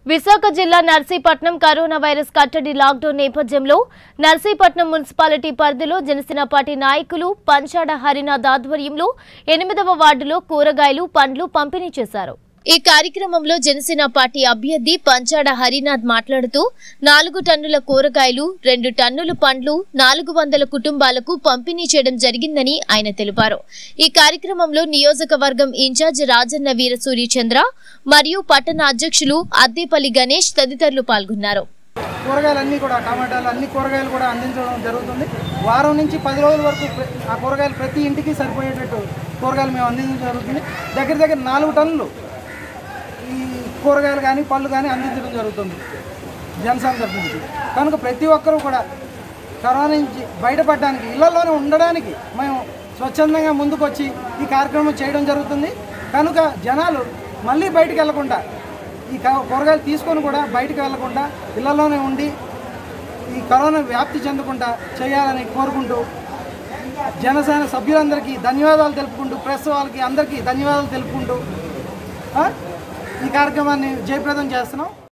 విశాఖ జిల్లా Narsipatnam corona virus కట్టడి lockdown నేపథ్యంలో నర్సీపట్నం మున్సిపాలిటీ పరిధిలో జనసేన పార్టీ నాయకులు పంచాడ హరినాథ్ ఆధ్వర్యంలో ఎనిమిదవ వార్డులో కూరగాయలు పండ్లు పంపిణీ చేశారు ఈ కార్యక్రమంలో జనసేన పార్టీ అభ్యర్థి పంచాడ హరినాథ్ మాట్లాడుతూ నాలుగు టన్నుల కూరగాయలు రెండు టన్నుల పండ్లు నాలుగు వందల కుటుంబాలకు పంపిణీ చేయడం జరిగిందని ఆయన తెలిపారు ఈ కార్యక్రమంలో నియోజకవర్గం ఇన్ఛార్జ్ రాజన్న వీర సూర్యచంద్ర మరియు పట్టణ అధ్యక్షులు అద్దేపల్లి గణేష్ తదితరులు పాల్గొన్నారు కూరగాయలు అన్నీ కూడా టమాటాలు అన్ని కూరగాయలు కూడా అందించడం జరుగుతుంది వారం నుంచి పది రోజుల వరకు ప్ర- ఆ కూరగాయలు ప్రతి ఇంటికి సరిపోయేటట్టు కూరగాయలు మేము అందించడం జరుగుతుంది దగ్గర దగ్గర నాలుగు టన్నులు ఈ కూరగాయలు కానీ పళ్ళు కానీ అందించడం జరుగుతుంది జనసేన తరఫు నుంచి కనుక ప్రతి ఒక్కరూ కూడా కరోనా నుంచి బయటపడడానికి ఇళ్లలోనే ఉండడానికి మేము స్వచ్ఛందంగా ముందుకు వచ్చి ఈ కార్యక్రమం చేయడం జరుగుతుంది కనుక జనాలు మళ్ళీ బయటికి వెళ్లకుండా ఈ క- కూరగాయలు తీసుకొని కూడా బయటికి వెళ్లకుండా ఇళ్లలోనే ఉండి ఈ కరోనా వ్యాప్తి చెందకుండా చేయాలని కోరుకుంటూ జనసేన సభ్యులందరికీ ధన్యవాదాలు తెలుపుకుంటూ ప్రెస్ వాళ్ళకి అందరికీ ధన్యవాదాలు తెలుపుకుంటూ ఆ, ఈ కార్యక్రమాన్ని జయప్రదం చేస్తున్నాం